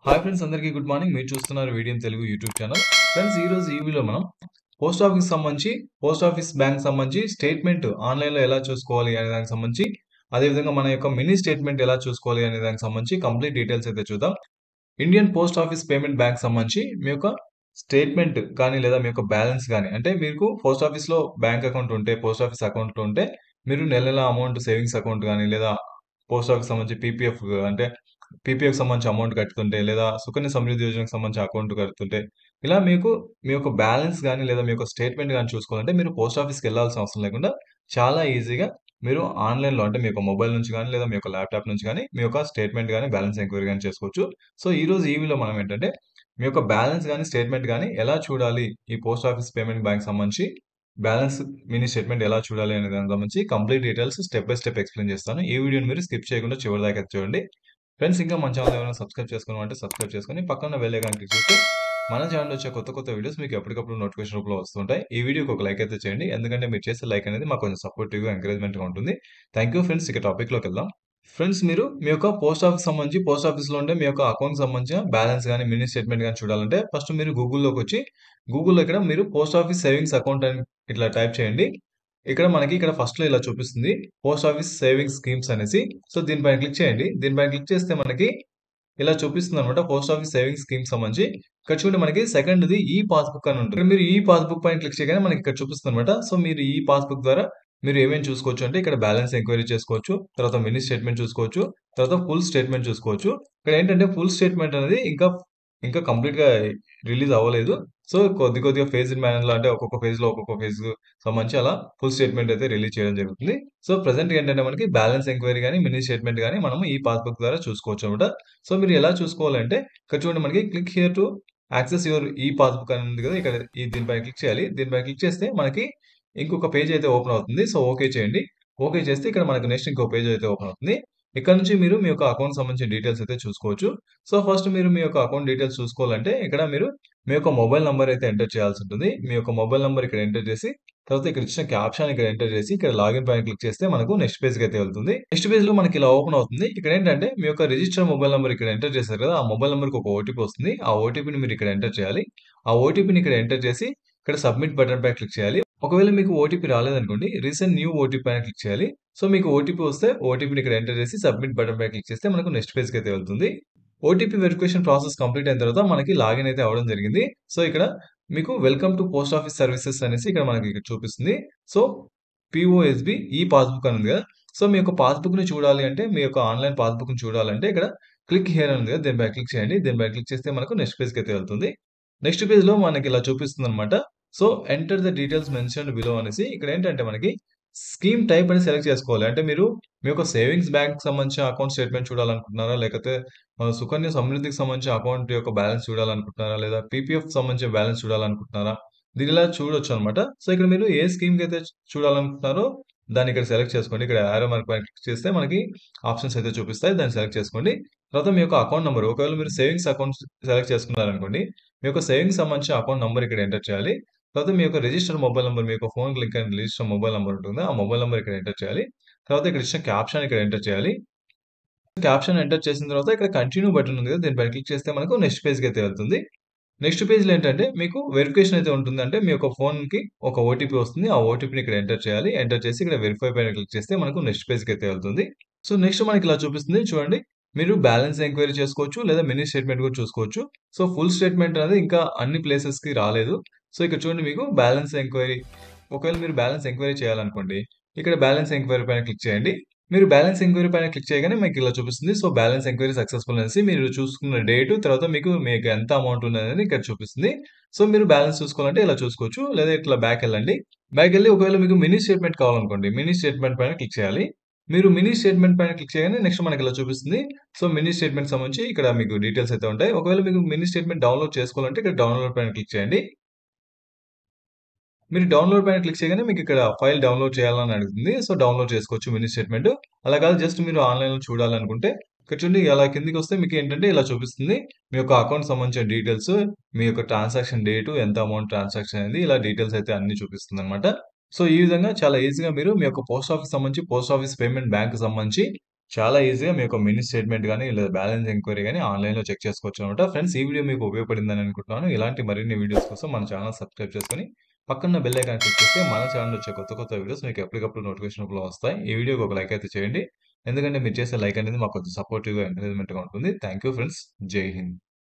Hi friends అందరికీ good morning మీరు చూస్తున్నారు వీడియం తెలుగు యూట్యూబ్ ఛానల్ ఫ్రెండ్స్ ఈ రోజు ఈ వీడియోలో మనం పోస్ట్ ఆఫీస్ సంబంధించి పోస్ట్ ఆఫీస్ బ్యాంక్ సంబంధించి స్టేట్మెంట్ ఆన్లైన్లో ఎలా చూసుకోవాలి అనే దానికి సంబంధించి అదేవిధంగా మన యొక్క మినీ స్టేట్మెంట్ ఎలా చూసుకోవాలి అనే దానికి సంబంధించి కంప్లీట్ డీటెయిల్స్ అయితే చూద్దాం Indian post office payment bank సంబంధించి మీ యొక్క స్టేట్మెంట్ కానీ లేదా మీ యొక్క బ్యాలెన్స్ కానీ అంటే మీకు పోస్ట్ ఆఫీస్లో బ్యాంక్ అకౌంట్ ఉంటే పోస్ట్ ఆఫీస్ అకౌంట్ ఉంటే మీరు నెల నెల అమౌంట్ సేవింగ్స్ అకౌంట్ కానీ లేదా పోస్ట్ ఆఫీస్ సంబంధించి పీపీఎఫ్ అంటే పీపీఎఫ్ సంబంధించి అమౌంట్ కట్టుతుంటే లేదా సుకన్య సమృద్ధి యోజనకు సంబంధించి అకౌంట్ కడుతుంటే ఇలా మీకు మీ యొక్క బ్యాలెన్స్ కానీ లేదా మీ యొక్క స్టేట్మెంట్ కానీ చూసుకోవాలంటే మీరు పోస్ట్ ఆఫీస్కి వెళ్ళాల్సిన అవసరం లేకుండా చాలా ఈజీగా మీరు ఆన్లైన్లో అంటే మీ యొక్క మొబైల్ నుంచి కానీ లేదా మీ యొక్క ల్యాప్టాప్ నుంచి కానీ మీ యొక్క స్టేట్మెంట్ కానీ బ్యాలెన్స్ ఎంక్వైరీ కానీ చేసుకోవచ్చు సో ఈ రోజు ఈ వీడియోలో మనం ఏంటంటే మీ యొక్క బ్యాలెన్స్ కానీ స్టేట్మెంట్ కానీ ఎలా చూడాలి ఈ పోస్ట్ ఆఫీస్ పేమెంట్ బ్యాంక్ సంబంధించి బ్యాలెన్స్ మినీ స్టేట్మెంట్ ఎలా చూడాలి అనే దానికి సంబంధించి complete details step by step explain చేస్తాను ఈ వీడియోని మీరు స్కిప్ చేయకుండా చివరి దాకా చూడండి ఫ్రెండ్స్ ఇంకా మన ఛానల్ ఏమైనా సబ్స్క్రైబ్ చేసుకుని అంటే సబ్స్క్రైబ్ చేసుకొని పక్కన బెల్ ఐకాన్ క్లిక్ చేస్తే మన ఛానల్ వచ్చే కొత్త కొత్త వీడియోస్ మీకు ఎప్పటికప్పుడు నోటిఫికేషన్ రూపంలో వస్తుంటాయి ఈ వీడియోకి ఒక లైక్ అయితే చేయండి ఎందుకంటే మీరు చేసే లైక్ అనేది మాకు కొంచెం సపోర్టివ్గా ఎంకరేజ్మెంట్గా ఉంటుంది థ్యాంక్ యూ ఫ్రెండ్స్ ఇక టాపిక్లోకి వెళ్దాం ఫ్రెండ్స్ మీరు మీ యొక్క పోస్ట్ ఆఫీస్ సంబంధించి పోస్ట్ ఆఫీస్లో ఉంటే మీ యొక్క అకౌంట్ సంబంధించిన బ్యాలెన్స్ కానీ మినీ స్టేట్మెంట్ కానీ చూడాలంటే ఫస్ట్ మీరు గూగుల్లోకి వచ్చి గూగుల్లో ఇక్కడ మీరు పోస్ట్ ఆఫీస్ సేవింగ్స్ అకౌంట్ అని ఇట్లా టైప్ చేయండి ఇక్కడ మనకి ఇక్కడ ఫస్ట్ లో ఇలా చూపిస్తుంది పోస్ట్ ఆఫీస్ సేవింగ్స్ స్కీమ్స్ అనేసి సో దీనిపైన క్లిక్ చేయండి దీనిపైన క్లిక్ చేస్తే మనకి ఇలా చూపిస్తుంది అనమాట పోస్ట్ ఆఫీస్ సేవింగ్స్ స్కీమ్ సంబంధించి ఇక్కడ చూడండి మనకి సెకండ్ ది ఈ పాస్బుక్ అని ఉంటుంది మీరు ఈ పాస్బుక్ పైన క్లిక్ చేయగానే మనకి ఇక్కడ చూపిస్తుంది అనమాట సో మీరు ఈ పాస్బుక్ ద్వారా మీరు ఏమేమి చూసుకోవచ్చు అంటే ఇక్కడ బ్యాలెన్స్ ఎంక్వైరీ చేసుకోవచ్చు తర్వాత మినీ స్టేట్మెంట్ చూసుకోవచ్చు తర్వాత ఫుల్ స్టేట్మెంట్ చూసుకోవచ్చు ఇక్కడ ఏంటంటే ఫుల్ స్టేట్మెంట్ అనేది ఇంకా ఇంకా కంప్లీట్ గా రిలీజ్ అవ్వలేదు సో కొద్ది కొద్దిగా ఫేజ్ మేనర్ లో అంటే ఒక్కొక్క ఫేజ్ లో ఒక్కొక్క ఫేజ్ సంబంధించి అలా ఫుల్ స్టేట్మెంట్ అయితే రిలీజ్ చేయడం జరుగుతుంది సో ప్రెసెంట్ ఏంటంటే మనకి బ్యాలెన్స్ ఎంక్వైరీ కానీ మినీ స్టేట్మెంట్ కానీ మనం ఈ పాస్బుక్ ద్వారా చూసుకోవచ్చు అనమాట సో మీరు ఎలా చూసుకోవాలంటే ఇక్కడ చూడండి మనకి click here to access your ఈ పాస్బుక్ అని ఉంది కదా ఇక్కడ ఈ దీనిపైన క్లిక్ చేయాలి దీనిపైన క్లిక్ చేస్తే మనకి ఇంకొక పేజ్ అయితే ఓపెన్ అవుతుంది సో ఓకే చేయండి ఓకే చేస్తే ఇక్కడ మనకు నెక్స్ట్ ఇంకో పేజ్ అయితే ఓపెన్ అవుతుంది ఇక్కడ నుంచి మీరు మీ యొక్క అకౌంట్ సంబంధించిన డీటెయిల్స్ అయితే చూసుకోవచ్చు సో ఫస్ట్ మీరు మీ యొక్క అకౌంట్ డీటెయిల్స్ చూసుకోవాలంటే ఇక్కడ మీరు మీ యొక్క మొబైల్ నంబర్ అయితే ఎంటర్ చేయాల్సి ఉంటుంది మీ యొక్క మొబైల్ నంబర్ ఇక్కడ ఎంటర్ చేసి తర్వాత ఇక్కడ ఇచ్చిన క్యాప్షన్ ఇక్కడ ఎంటర్ చేసి ఇక్కడ లాగిన్ పైన క్లిక్ చేస్తే మనకు నెక్స్ట్ పేజ్ అయితే వెళ్తుంది నెక్స్ట్ పేజ్ లో మనకి ఇలా ఓపెన్ అవుతుంది ఇక్కడ ఏంటంటే మీ యొక్క రిజిస్టర్ మొబైల్ నంబర్ ఇక్కడ ఎంటర్ చేశారు కదా ఆ మొబైల్ నంబర్కి ఒక ఓటీపీ వస్తుంది ఆ ఓటీపీని మీరు ఇక్కడ ఎంటర్ చేయాలి ఆ ఓటీపీని ఇక్కడ ఎంటర్ చేసి ఇక్కడ సబ్మిట్ బటన్ పై క్లిక్ చేయాలి ఒకవేళ మీకు ఓటీపీ రాలేదనుకోండి రీసెంట్ న్యూ ఓటీపీ పైన క్లిక్ చేయాలి సో మీకు ఓటీపీ వస్తే ఓటీపీని ఇక్కడ ఎంటర్ చేసి సబ్మిట్ బటన్ పై క్లిక్ చేస్తే మనకు నెక్స్ట్ పేజ్కి అయితే వెళ్తుంది ఓటీపీ వెరిఫికేషన్ ప్రాసెస్ కంప్లీట్ అయిన తర్వాత మనకి లాగిన్ అయితే అవడం జరిగింది సో ఇక్కడ మీకు welcome to post office services అనేసి ఇక్కడ మనకి ఇక్కడ చూపిస్తుంది సో పిఓఎస్బి ఈ పాస్బుక్ అని ఉంది కదా సో మీ యొక్క పాస్బుక్ ని చూడాలి అంటే మీ యొక్క ఆన్లైన్ పాస్బుక్ ని చూడాలంటే ఇక్కడ క్లిక్ హియర్ అని ఉంది కదా దీనిపై క్లిక్ చేయండి దీనిపై క్లిక్ చేస్తే మనకు నెక్స్ట్ పేజ్కి అయితే వెళ్తుంది నెక్స్ట్ పేజ్ లో మనకి ఇలా చూపిస్తుంది అనమాట so enter the details mention below అనేసి ఇక్కడ ఏంటంటే మనకి స్కీమ్ టైప్ అని సెలెక్ట్ చేసుకోవాలి అంటే మీరు మీ యొక్క సేవింగ్స్ బ్యాంక్ సంబంధించిన అకౌంట్ స్టేట్మెంట్ చూడాలనుకుంటున్నారా లేకపోతే సుకన్య సమృద్ధికి సంబంధించిన అకౌంట్ యొక్క బ్యాలెన్స్ చూడాలనుకుంటున్నారా లేదా పీపీఎఫ్ సంబంధించిన బ్యాలెన్స్ చూడాలనుకుంటున్నారా దీని ఇలా చూడొచ్చు అనమాట సో ఇక్కడ మీరు ఏ స్కీమ్ కి అయితే చూడాలనుకుంటున్నారో దాన్ని ఇక్కడ సెలెక్ట్ చేసుకోండి ఇక్కడ ఆరో మార్క్ పైన క్లిక్ చేస్తే మనకి ఆప్షన్స్ అయితే చూపిస్తాయి దాన్ని సెలెక్ట్ చేసుకోండి తర్వాత మీ యొక్క అకౌంట్ నెంబర్ ఒకవేళ మీరు సేవింగ్స్ అకౌంట్ సెలెక్ట్ చేసుకున్నారనుకోండి మీ యొక్క సేవింగ్స్ సంబంధించిన అకౌంట్ నెంబర్ ఇక్కడ ఎంటర్ చేయాలి తర్వాత మీ యొక్క రిజిస్టర్ మొబైల్ నెంబర్ మీ యొక్క ఫోన్ లింక్ అయిన రిజిస్టర్ మొబైల్ నెంబర్ ఉంటుంది ఆ మొబైల్ నెంబర్ ఇక్కడ ఎంటర్ చేయాలి తర్వాత ఇక్కడ ఇచ్చిన క్యాప్షన్ ఇక్కడ ఎంటర్ చేయాలి క్యాప్షన్ ఎంటర్ చేసిన తర్వాత ఇక్కడ కంటిన్యూ బటన్ ఉంది కదా దీనిపై క్లిక్ చేస్తే మనకు నెక్స్ట్ పేజ్కి అయితే వెళ్తుంది నెక్స్ట్ పేజ్లో ఏంటంటే మీకు వెరిఫికేషన్ అయితే ఉంటుంది అంటే మీ యొక్క ఫోన్కి ఒక ఓటీపీ వస్తుంది ఆ ఓటీపీని ఇక్కడ ఎంటర్ చేయాలి ఎంటర్ చేసి ఇక్కడ వెరిఫై పైన క్లిక్ చేస్తే మనకు నెక్స్ట్ పేజ్కి అయితే వెళ్తుంది సో నెక్స్ట్ మనకి ఇలా చూపిస్తుంది చూడండి మీరు బ్యాలెన్స్ ఎంక్వైరీ చేసుకోవచ్చు లేదా మినీ స్టేట్మెంట్ కూడా చూసుకోవచ్చు సో ఫుల్ స్టేట్మెంట్ అనేది ఇంకా అన్ని ప్లేసెస్కి రాలేదు సో ఇక్కడ చూడండి మీకు బ్యాలెన్స్ ఎంక్వైరీ ఒకవేళ మీరు బ్యాలెన్స్ ఎంక్వైరీ చేయాలనుకోండి ఇక్కడ బ్యాలెన్స్ ఎంక్వైరీ పైన క్లిక్ చేయండి మీరు బ్యాలెన్స్ ఎంక్వైరీ పైన క్లిక్ చేయగానే మీకు ఇలా చూపిస్తుంది సో బ్యాలెన్స్ ఎంక్వైరీ సక్సెస్ఫుల్ అనేసి మీరు చూసుకున్న డేట్ తర్వాత మీకు మీకు ఎంత అమౌంట్ ఉన్నదని ఇక్కడ చూపిస్తుంది సో మీరు బ్యాలెన్స్ చూసుకోవాలంటే ఇలా చూసుకోవచ్చు లేదా ఇట్లా బ్యాక్ వెళ్ళండి బ్యాక్ వెళ్ళి ఒకవేళ మీకు మినీ స్టేట్మెంట్ కావాలనుకోండి మినీ స్టేట్మెంట్ పైన క్లిక్ చేయాలి మీరు మినీ స్టేట్మెంట్ పైన క్లిక్ చేయగానే నెక్స్ట్ మనకి ఇలా చూపిస్తుంది సో మినీ స్టేట్మెంట్ సంబంధించి ఇక్కడ మీకు డీటెయిల్స్ అయితే ఉంటాయి ఒకవేళ మీకు మినీ స్టేట్మెంట్ డౌన్లోడ్ చేసుకోవాలంటే ఇక్కడ డౌన్లోడ్ పైన క్లిక్ చేయండి మీరు డౌన్లోడ్ పైన క్లిక్ చేయగానే మీకు ఇక్కడ ఫైల్ డౌన్లోడ్ చేయాలని అడుగుతుంది సో డౌన్లోడ్ చేసుకోవచ్చు మినీ స్టేట్మెంట్ అలా కాదు జస్ట్ మీరు ఆన్లైన్లో చూడాలనుకుంటే ఇక్కడ చూడండి అలా కిందికి వస్తే మీకు ఏంటంటే ఇలా చూపిస్తుంది మీ యొక్క అకౌంట్ సంబంధించిన డీటెయిల్స్ మీ యొక్క ట్రాన్సాక్షన్ డేటు ఎంత అమౌంట్ ట్రాన్సాక్షన్ అయింది ఇలా డీటెయిల్స్ అయితే అన్ని చూపిస్తుంది అనమాట సో ఈ విధంగా చాలా ఈజీగా మీరు మీ యొక్క పోస్ట్ ఆఫీస్ సంబంధించి పోస్ట్ ఆఫీస్ పేమెంట్ బ్యాంక్ సంబంధించి చాలా ఈజీగా మీ యొక్క మినీ స్టేట్మెంట్ గాని, లేదా బ్యాలెన్స్ ఎంక్వైరీ గాని ఆన్‌లైన్‌లో చెక్ చేసుకోవచ్చనమాట. ఫ్రెండ్స్ ఈ వీడియో మీకు ఉపయోగపడిందని అనుకుంటున్నాను. ఇలాంటి మరిన్ని వీడియోస్ కోసం మన ఛానెల్ సబ్స్క్రైబ్ చేసుకొని, పక్కనున్న బెల్ ఐకాన్ క్లిక్ చేస్తే మన ఛానెల్‌లో వచ్చే కొత్త కొత్త వీడియోస్ మీకు ఎప్పటికప్పుడు నోటిఫికేషన్ రూపంలో వస్తాయి. ఈ వీడియోకి ఒక లైక్ అయితే చేయండి. ఎందుకంటే మీరు చేసే లైక్ అనేది మాకు కొంచెం సపోర్టివ్‌గా, ఎంకరేజ్‌మెంట్‌గా ఉంటుంది. Thank you friends. జై హింద్.